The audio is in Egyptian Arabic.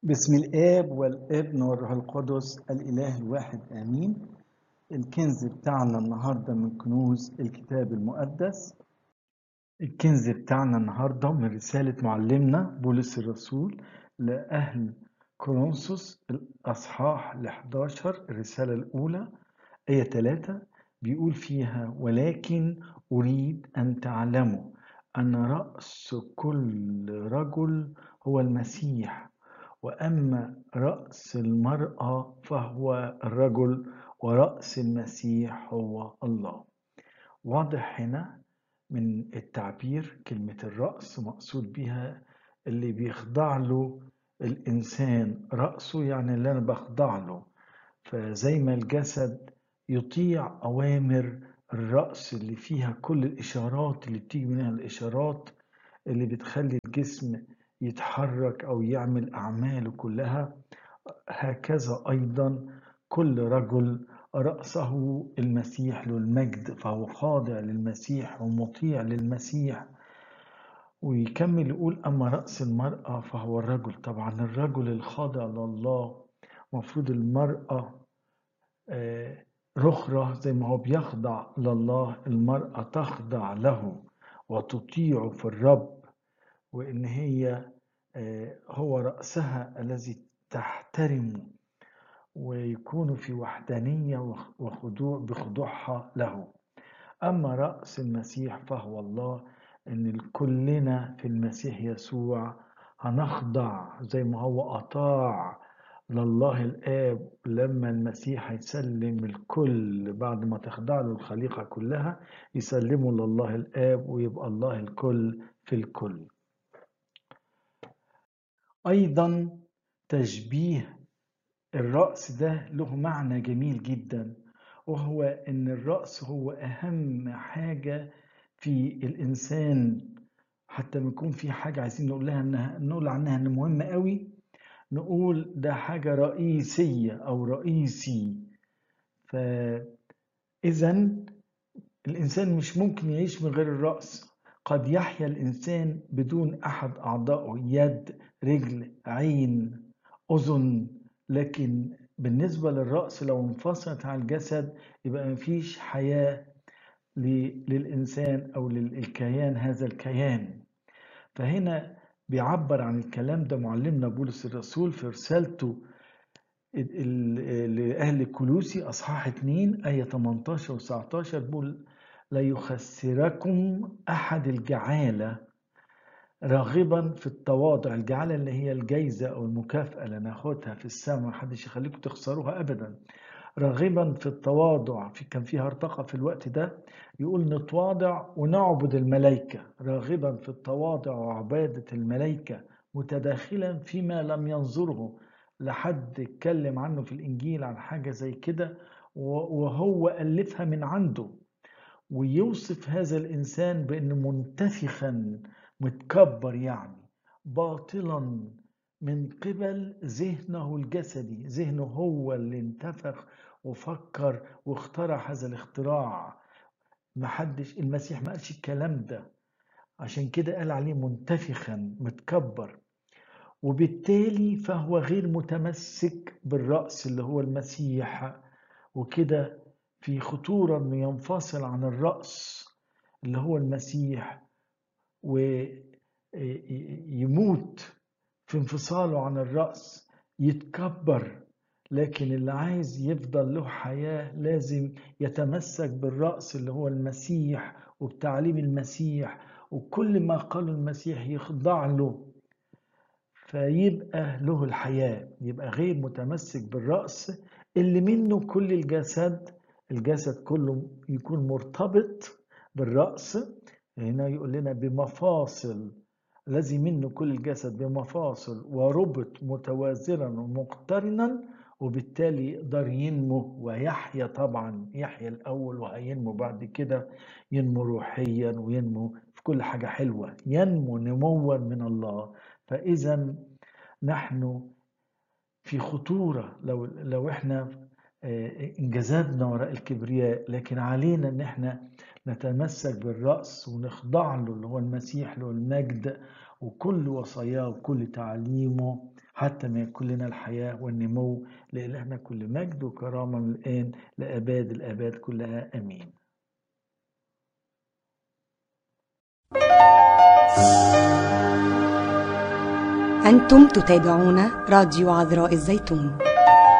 بسم الآب والابن والروح القدس الإله الواحد آمين الكنز بتاعنا النهاردة من كنوز الكتاب المقدس الكنز بتاعنا النهاردة من رسالة معلمنا بولس الرسول لأهل كورنثوس الأصحاح ال 11 الرسالة الأولى آية 3 بيقول فيها ولكن أريد أن تعلموا أن رأس كل رجل هو المسيح وأما رأس المرأة فهو الرجل ورأس المسيح هو الله واضح هنا من التعبير كلمة الرأس مقصود بها اللي بيخضع له الإنسان رأسه يعني اللي أنا بخضع له فزي ما الجسد يطيع أوامر الرأس اللي فيها كل الإشارات اللي بتيجي منها الإشارات اللي بتخلي الجسم يتحرك أو يعمل أعماله كلها هكذا أيضا كل رجل رأسه المسيح له المجد فهو خاضع للمسيح ومطيع للمسيح ويكمل يقول أما رأس المرأة فهو الرجل طبعا الرجل الخاضع لله مفروض المرأة رخرة زي ما هو بيخضع لله المرأة تخضع له وتطيع في الرب وإن هي هو رأسها الذي تحترمه ويكون في وحدانية وخضوع بخضوعها له أما رأس المسيح فهو الله إن كلنا في المسيح يسوع هنخضع زي ما هو أطاع لله الآب لما المسيح هيسلم الكل بعد ما تخضع له الخليقة كلها يسلمه لله الآب ويبقى الله الكل في الكل أيضا تشبيه الرأس ده له معنى جميل جدا وهو إن الرأس هو أهم حاجة في الإنسان حتى ما يكون في حاجة عايزين نقول لها إنها نقول عنها إن مهمة قوي نقول ده حاجة رئيسية أو رئيسي فإذا الإنسان مش ممكن يعيش من غير الرأس قد يحيا الإنسان بدون أحد أعضائه يد رجل عين أذن لكن بالنسبة للرأس لو انفصلت عن الجسد يبقى مفيش حياة للإنسان أو للكيان هذا الكيان فهنا بيعبر عن الكلام ده معلمنا بولس الرسول في رسالته لأهل كلوسي أصحاح 2 آية 18 و 19 بيقول لا يخسركم أحد الجعالة راغبا في التواضع الجعالة اللي هي الجايزة أو المكافأة اللي ناخدها في السماء محدش يخليكم تخسروها أبدا راغبا في التواضع في كان فيها ارتقى في الوقت ده يقول نتواضع ونعبد الملائكة راغبا في التواضع وعبادة الملائكة متداخلا فيما لم ينظره لحد اتكلم عنه في الإنجيل عن حاجة زي كده وهو ألفها من عنده ويوصف هذا الإنسان بأنه منتفخا متكبر يعني باطلا من قبل ذهنه الجسدي ذهنه هو اللي انتفخ وفكر واخترع هذا الاختراع محدش المسيح ما قالش الكلام ده عشان كده قال عليه منتفخا متكبر وبالتالي فهو غير متمسك بالرأس اللي هو المسيح وكده في خطورة انه ينفصل عن الرأس اللي هو المسيح ويموت في انفصاله عن الرأس يتكبر لكن اللي عايز يفضل له حياة لازم يتمسك بالرأس اللي هو المسيح وبتعليم المسيح وكل ما قاله المسيح يخضع له فيبقى له الحياة يبقى غير متمسك بالرأس اللي منه كل الجسد الجسد كله يكون مرتبط بالرأس هنا يقول لنا بمفاصل الذي منه كل الجسد بمفاصل وربط متوازنا ومقترنا وبالتالي يقدر ينمو ويحيا طبعا يحيا الأول وهينمو بعد كده ينمو روحيا وينمو في كل حاجة حلوة ينمو نموا من الله فإذا نحن في خطورة لو لو احنا انجذبنا وراء الكبرياء لكن علينا ان احنا نتمسك بالرأس ونخضع له اللي هو المسيح له المجد وكل وصاياه وكل تعليمه حتى ما يكون لنا الحياة والنمو لإلهنا كل مجد وكرامة من الآن لأباد الآباد كلها آمين أنتم تتابعون راديو عذراء الزيتون